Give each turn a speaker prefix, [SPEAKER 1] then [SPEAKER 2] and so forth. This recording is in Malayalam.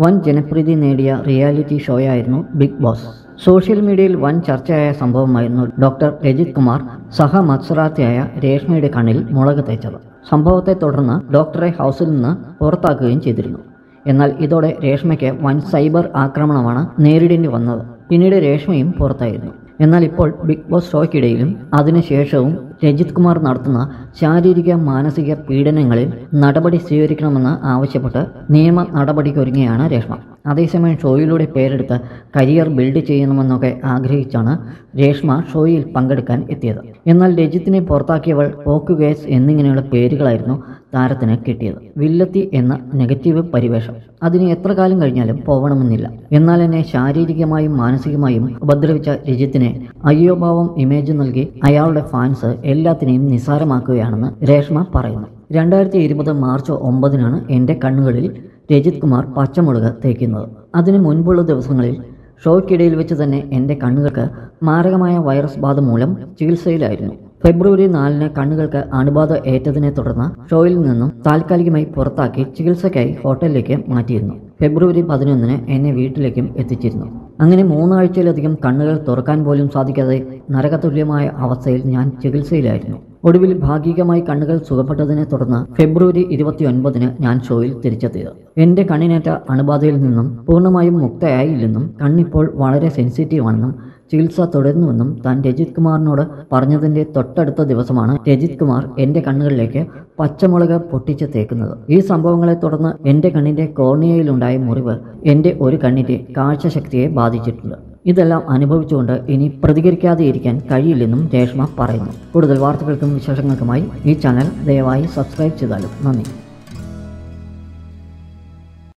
[SPEAKER 1] വൻ ജനപ്രീതി നേടിയ റിയാലിറ്റി ഷോയായിരുന്നു ബിഗ് ബോസ് സോഷ്യൽ മീഡിയയിൽ വൻ ചർച്ചയായ സംഭവമായിരുന്നു ഡോക്ടർ രജിത് കുമാർ സഹ മത്സരാർത്ഥിയായ രേഷ്മയുടെ കണ്ണിൽ മുളക് തേച്ചത് സംഭവത്തെ തുടർന്ന് ഡോക്ടറെ ഹൗസിൽ നിന്ന് പുറത്താക്കുകയും ചെയ്തിരുന്നു എന്നാൽ ഇതോടെ രേഷ്മയ്ക്ക് വൻ സൈബർ ആക്രമണമാണ് നേരിടേണ്ടി വന്നത് പിന്നീട് രേഷ്മയും പുറത്തായിരുന്നു എന്നാൽ ഇപ്പോൾ ബിഗ് ബോസ് ഷോയ്ക്കിടയിലും അതിനുശേഷവും രജിത് കുമാർ നടത്തുന്ന ശാരീരിക മാനസിക പീഡനങ്ങളിൽ നടപടി സ്വീകരിക്കണമെന്ന് ആവശ്യപ്പെട്ട് നിയമ നടപടിക്കൊരുങ്ങിയാണ് രേഷ്മ അതേസമയം ഷോയിലൂടെ പേരെടുത്ത് കരിയർ ബിൽഡ് ചെയ്യണമെന്നൊക്കെ ആഗ്രഹിച്ചാണ് രേഷ്മ ഷോയിൽ പങ്കെടുക്കാൻ എത്തിയത് എന്നാൽ രജിത്തിനെ പുറത്താക്കിയവൾ പോക്കുകേസ് എന്നിങ്ങനെയുള്ള പേരുകളായിരുന്നു താരത്തിന് കിട്ടിയത് വില്ലത്തി എന്ന നെഗറ്റീവ് പരിവേഷം അതിന് എത്ര കാലം കഴിഞ്ഞാലും പോവണമെന്നില്ല എന്നാൽ എന്നെ ശാരീരികമായും മാനസികമായും ഉപദ്രവിച്ച രജിത്തിനെ അയ്യോഭാവം ഇമേജ് നൽകി അയാളുടെ ഫാൻസ് എല്ലാത്തിനെയും നിസ്സാരമാക്കുകയാണെന്ന് രേഷ്മ പറയുന്നു രണ്ടായിരത്തി ഇരുപത് മാർച്ച് ഒമ്പതിനാണ് എൻ്റെ കണ്ണുകളിൽ രജിത് കുമാർ പച്ചമുളക് തേക്കുന്നത് അതിന് മുൻപുള്ള ദിവസങ്ങളിൽ ഷോയ്ക്കിടയിൽ വെച്ച് തന്നെ എൻ്റെ കണ്ണുകൾക്ക് മാരകമായ വൈറസ് ബാധ മൂലം ചികിത്സയിലായിരുന്നു ഫെബ്രുവരി നാലിന് കണ്ണുകൾക്ക് അണുബാധ ഏറ്റതിനെ തുടർന്ന് ഷോയിൽ നിന്നും താൽക്കാലികമായി പുറത്താക്കി ചികിത്സയ്ക്കായി ഹോട്ടലിലേക്ക് മാറ്റിയിരുന്നു ഫെബ്രുവരി പതിനൊന്നിന് എന്നെ വീട്ടിലേക്കും എത്തിച്ചിരുന്നു അങ്ങനെ മൂന്നാഴ്ചയിലധികം കണ്ണുകൾ തുറക്കാൻ പോലും സാധിക്കാതെ നരകതുല്യമായ അവസ്ഥയിൽ ഞാൻ ചികിത്സയിലായിരുന്നു ഒടുവിൽ ഭാഗികമായി കണ്ണുകൾ സുഖപ്പെട്ടതിനെ തുടർന്ന് ഫെബ്രുവരി ഇരുപത്തിയൊൻപതിന് ഞാൻ ഷോയിൽ തിരിച്ചെത്തിയത് എൻ്റെ കണ്ണിനേറ്റ അണുബാധയിൽ നിന്നും പൂർണ്ണമായും മുക്തയായില്ലെന്നും കണ്ണിപ്പോൾ വളരെ സെൻസിറ്റീവ് ആണെന്നും ചികിത്സ തുടരുന്നുവെന്നും താൻ രജിത് കുമാറിനോട് പറഞ്ഞതിൻ്റെ തൊട്ടടുത്ത ദിവസമാണ് രജിത് കുമാർ എൻ്റെ കണ്ണുകളിലേക്ക് പച്ചമുളക് പൊട്ടിച്ച് തേക്കുന്നത് ഈ സംഭവങ്ങളെ തുടർന്ന് എൻ്റെ കണ്ണിൻ്റെ കോർണിയയിലുണ്ടായ മുറിവ് എൻ്റെ ഒരു കണ്ണിൻ്റെ കാഴ്ചശക്തിയെ ബാധിച്ചിട്ടുണ്ട് ഇതെല്ലാം അനുഭവിച്ചുകൊണ്ട് ഇനി പ്രതികരിക്കാതെ ഇരിക്കാൻ കഴിയില്ലെന്നും രേഷ്മ പറയുന്നു കൂടുതൽ വാർത്തകൾക്കും വിശേഷങ്ങൾക്കുമായി ഈ ചാനൽ ദയവായി സബ്സ്ക്രൈബ് ചെയ്താലും നന്ദി